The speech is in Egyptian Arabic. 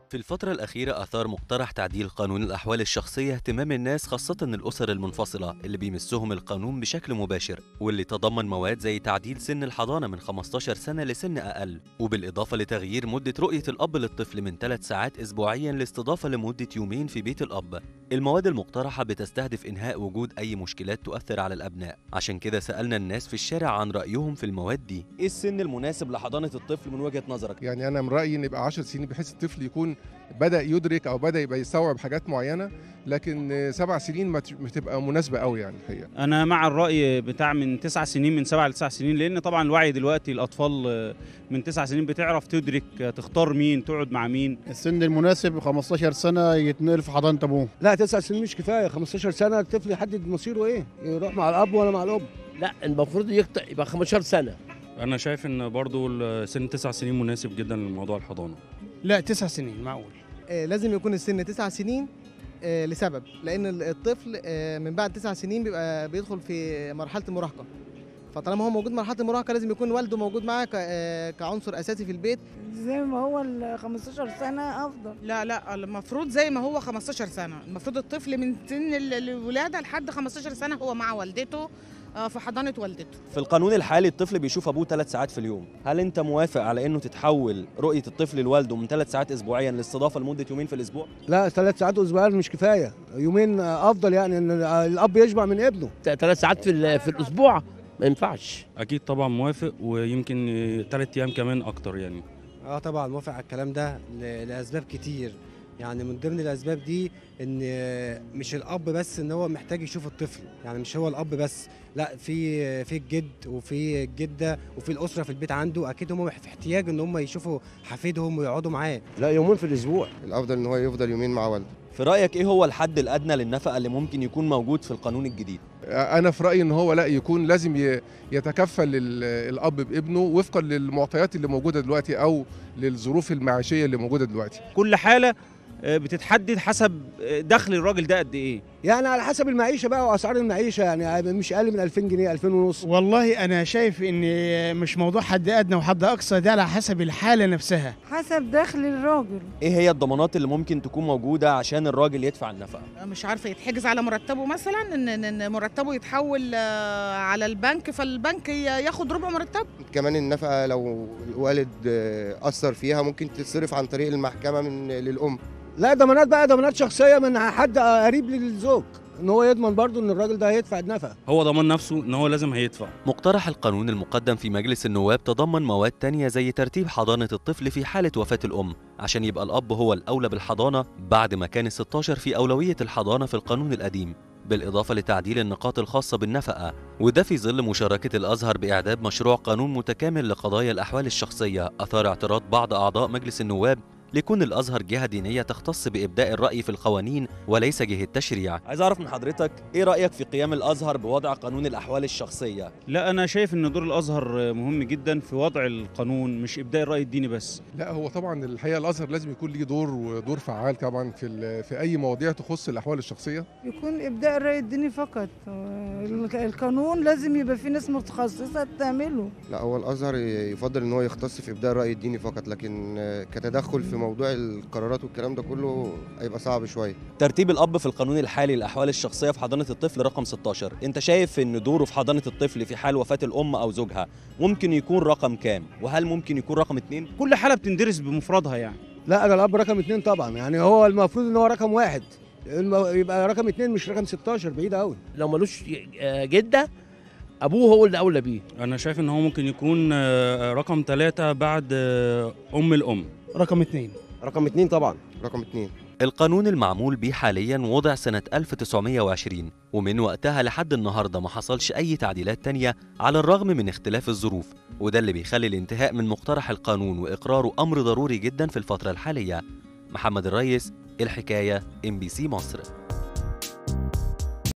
في الفترة الأخيرة أثار مقترح تعديل قانون الأحوال الشخصية اهتمام الناس خاصة الأسر المنفصلة اللي بيمسهم القانون بشكل مباشر واللي تضمن مواد زي تعديل سن الحضانة من 15 سنة لسن أقل وبالإضافة لتغيير مدة رؤية الأب للطفل من 3 ساعات أسبوعيا لاستضافة لمدة يومين في بيت الأب المواد المقترحة بتستهدف إنهاء وجود أي مشكلات تؤثر على الأبناء عشان كده سألنا الناس في الشارع عن رأيهم في المواد دي إيه السن المناسب لحضانة الطفل من وجهة نظرك؟ يعني انا من رايي ان يبقى 10 سنين بحيث الطفل يكون بدا يدرك او بدا يبقى يستوعب حاجات معينه لكن سبع سنين ما ت- ما تبقى مناسبه قوي يعني الحقيقه انا مع الراي بتاع من تسع سنين من سبع لتسع سنين لان طبعا الوعي دلوقتي الاطفال آه، من تسع سنين بتعرف تدرك آه، تختار مين تقعد مع مين السن المناسب 15 سنه يتنقل في حضانه ابوه لا تسع سنين مش كفايه 15 سنه الطفل يحدد مصيره ايه يروح مع الاب ولا مع الام لا المفروض يقطع يبقى 15 سنه انا شايف ان برضو سن تسع سنين مناسب جدا لموضوع الحضانه لا تسع سنين معقول آه، لازم يكون السن تسع سنين آه، لسبب لان ال- الطفل آه، من بعد تسع سنين بيبقى بيدخل في مرحله المراهقه فطالما هو موجود مرحله المراهقه لازم يكون والده موجود معاه ك- آه، كعنصر اساسي في البيت زي ما هو ال 15 سنة أفضل لا لا المفروض زي ما هو 15 سنة المفروض الطفل من سن ال- الولادة لحد 15 سنة هو مع والدته آه، في حضانة والدته في القانون الحالي الطفل بيشوف ابوه ثلاث ساعات في اليوم هل انت موافق على انه تتحول رؤيه الطفل لوالده من ثلاث ساعات اسبوعيا لاستضافه لمده يومين في الاسبوع لا ثلاث ساعات اسبوعيا مش كفايه يومين افضل يعني ان الاب يشبع من ابنه ثلاث ساعات في, ال- في الاسبوع ما ينفعش اكيد طبعا موافق ويمكن ثلاث ايام كمان اكتر يعني اه طبعا موافق على الكلام ده ل- لاسباب كتير يعني من ضمن الاسباب دي ان مش الاب بس ان هو محتاج يشوف الطفل يعني مش هو الاب بس لا في في الجد وفي الجده وفي الاسره في البيت عنده اكيد هم في احتياج ان هم يشوفوا حفيدهم ويقعدوا معاه لا يومين في الاسبوع الافضل ان هو يفضل يومين مع والده في رايك ايه هو الحد الادنى للنفقه اللي ممكن يكون موجود في القانون الجديد انا في رايي ان هو لا يكون لازم ي- يتكفل ال- الاب بابنه وفقا للمعطيات اللي موجوده دلوقتي او للظروف المعيشيه اللي موجوده دلوقتي كل حاله آه، بتتحدد حسب آه، دخل الراجل ده قد ايه يعني على حسب المعيشه بقى واسعار المعيشه يعني مش اقل من 2000 جنيه 2000 ونص والله أنا شايف إن مش موضوع حد أدنى وحد أقصى ده على حسب الحالة نفسها حسب دخل الراجل ايه هي الضمانات اللي ممكن تكون موجوده عشان الراجل يدفع النفقه مش عارفة يتحجز على مرتبه مثلا ان إن- ان مرتبه يتحول آه، على البنك فالبنك ي- ياخد ربع مرتبه كمان النفقه لو الوالد آه، اثر فيها ممكن تتصرف عن طريق المحكمه من للام لا ضمانات بقى ضمانات شخصيه من حد قريب للزوج ان هو يضمن برضو ان الراجل ده هيدفع النفقه هو ضمان نفسه ان هو لازم هيدفع مقترح القانون المقدم في مجلس النواب تضمن مواد تانية زي ترتيب حضانة الطفل في حالة وفاة الأم عشان يبقى الأب هو الأولى بالحضانة بعد ما كان ال 16 في أولوية الحضانة في القانون القديم بالإضافة لتعديل النقاط الخاصة بالنفقة وده في ظل مشاركة الأزهر بإعداد مشروع قانون متكامل لقضايا الأحوال الشخصية أثار اعتراض بعض أعضاء مجلس النواب ليكون الأزهر جهة دينية تختص بإبداء الرأي في القوانين وليس جهة تشريع عايز أعرف من حضرتك إيه رأيك في قيام الأزهر بوضع قانون الأحوال الشخصية لا انا شايف ان دور الازهر آه، مهم جدا في وضع القانون مش ابداء الراي الديني بس لا هو طبعا الحقيقه الازهر لازم يكون ليه دور ودور فعال طبعا في ال- في اي مواضيع تخص الاحوال الشخصيه يكون إبداء الرأي الديني فقط الك- القانون لازم يبقى فيه ناس متخصصة تعمله لا هو الازهر يفضل ان هو يختص في ابداء الراي الديني فقط لكن آه، كتدخل في موضوع القرارات والكلام ده كله هيبقى صعب شويه ترتيب الأب في القانون الحالي للأحوال الشخصية في حضانة الطفل رقم 16 أنت شايف إن دوره في حضانة الطفل في حال وفاة الأم أو زوجها ممكن يكون رقم كام وهل ممكن يكون رقم اتنين كل حاله بتندرس بمفردها يعني لا انا الاب رقم اتنين طبعا يعني هو المفروض ان هو رقم واحد الم- يبقى رقم اتنين مش رقم 16 بعيد قوي لو ملوش آه، جده ابوه هو اللي اولى بيه انا شايف ان هو ممكن يكون آه، رقم ثلاثة بعد آه، ام الام رقم اتنين رقم اتنين طبعا رقم اتنين القانون المعمول به حاليا وضع سنة 1920 ومن وقتها لحد النهاردة ما حصلش أي تعديلات تانية على الرغم من اختلاف الظروف وده اللي بيخلي الانتهاء من مقترح القانون وإقراره أمر ضروري جدا في الفترة الحالية محمد الريس الحكاية ام بي سي مصر